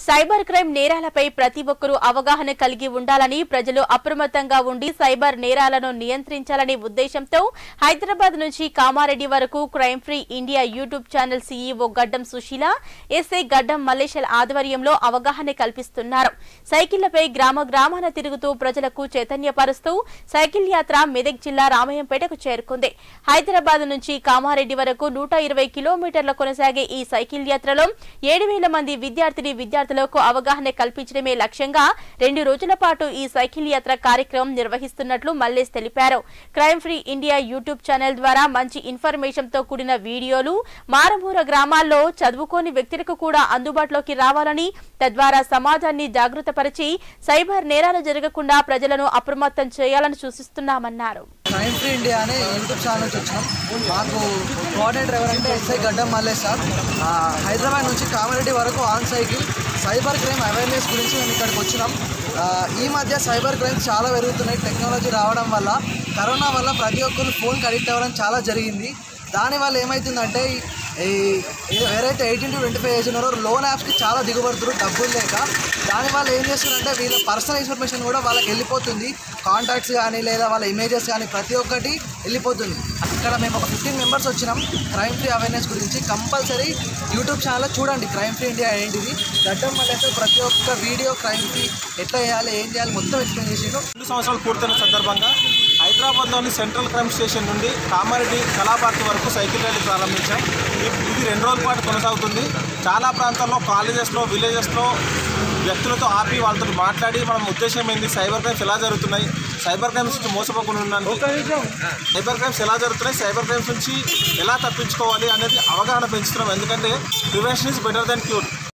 cyber crime నేరాలపై ప్రతి ఒక్కరూ అవగాహన కలిగి ఉండాలని ప్రజలు అప్రమత్తంగా ఉండి సైబర్ నేరాలను నియంత్రించాలనే ఉద్దేశంతో హైదరాబాద్ నుంచి కామారెడ్డి వరకు crime free India YouTube channel CEO Gaddam Sushila SI గడ్డం మల్లేశల్ ఆధ్వర్యంలో అవగాహన కల్పిస్తున్నారు సైకిళ్లపై గ్రామ గ్రామాన తిరుగుతూ ప్రజలకు చైతన్యపరుస్తూ సైకిల్ యాత్ర మెదక్ జిల్లా రామయ్యంపేటకు చేరుకుంది హైదరాబాద్ నుంచి కామారెడ్డి వరకు నూట ఇరవై కిలోమీటర్ల కొనసాగే ఈ సైకిల్ యాత్రలో ఏడు వేల మంది విద్యార్థిని విద్యార్థులకు అవగాహన కల్పించడమే లక్ష్యంగా రెండు రోజుల పాటు ఈ సైకిల్ యాత్ర కార్యక్రమం నిర్వహిస్తున్నట్లు మల్లేష్ తెలిపారు crime free India YouTube channel ద్వారా మంచి ఇన్ఫర్మేషన్ తో కూడిన వీడియోలు మారుమూల గ్రామాల్లో చదువుకోని వ్యక్తులకు కూడా అందుబాటులోకి రావాలని తద్వారా సమాజాన్ని జాగృతపరిచి సైబర్ నేరాలు జరగకుండా ప్రజలను అప్రమత్తం చేయాలని సూచిస్తున్నామన్నారు క్రైమ్ ఫ్రీ ఇండియా అనే యూట్యూబ్ ఛానల్ నుంచి వచ్చినాం మాకు కోఆర్డినేటర్ ఎవరంటే ఎస్ఐ గడ్డం మల్లేష్ సార్ ఆ, హైదరాబాద్ నుంచి కామారెడ్డి వరకు on cycle cyber crime awareness గురించి మేము ఇక్కడికి వచ్చినాం ఆ, ఈ మధ్య సైబర్ క్రైమ్స్ చాలా పెరుగుతున్నాయి టెక్నాలజీ రావడం వల్ల కరోనా వల్ల ప్రతి ఒక్కరు ఫోన్కి అడిక్ట్ అవ్వడం చాలా జరిగింది దానివల్ల ఏమవుతుందంటే ఈ- ఈ ఏ- ఎవరైతే eighteen to twenty five age ఉన్నారో లోన్ యాప్స్కి చాలా దిగుబడుతున్నారు డబ్బులు లేక దానివల్ల ఏం చేస్తున్నారంటే వీళ్ళ పర్సనల్ ఇన్ఫర్మేషన్ కూడా వాళ్ళకి వెళ్ళిపోతుంది కాంటాక్ట్స్ కానీ లేదా వాళ్ళ ఇమేజెస్ కానీ ప్రతి ఒక్కటి వెళ్ళిపోతుంది ఇక్కడ మేము ఒక ఫిఫ్టీన్ మెంబర్స్ వచ్చినాం క్రైమ్ ఫ్రీ అవేర్నెస్ గురించి కంపల్సరీ యూట్యూబ్ ఛానల్లో చూడండి క్రైమ్ ఫ్రీ ఇండియా ఏంటిది గడ్డం వల్ల ప్రతి ఒక్క వీడియో క్రైమ్ ఫ్రీ ఎట్లా చేయాలి ఏం చేయాలి మొత్తం ఎక్స్ప్లెయిన్ చేసిండు రెండు సంవత్సరాలు పూర్తయిన సందర్భంగా హైదరాబాద్లోని సెంట్రల్ క్రైమ్ స్టేషన్ నుండి కామారెడ్డి కళాపార్క్ వరకు సైకిల్ ర్యాలీ ప్రారంభించాం ఇ- ఇది రెండు రోజుల పాటు కొనసాగుతుంది చాలా ప్రాంతాల్లో కాలేజెస్లో విలేజెస్లో వ్యక్తులతో ఆపి వాళ్ళతో మాట్లాడి మనం ఉద్దేశం ఏంది సైబర్ క్రైమ్స్ ఎలా జరుగుతున్నాయి సైబర్ క్రైమ్స్ నుంచి మోసపోకుండా ఉండడానికి సైబర్ క్రైమ్స్ ఎలా జరుగుతున్నాయి సైబర్ క్రైమ్స్ నుంచి ఎలా తప్పించుకోవాలి అనేది అవగాహన పెంచుతున్నాం ఎందుకంటే prevention is better than cure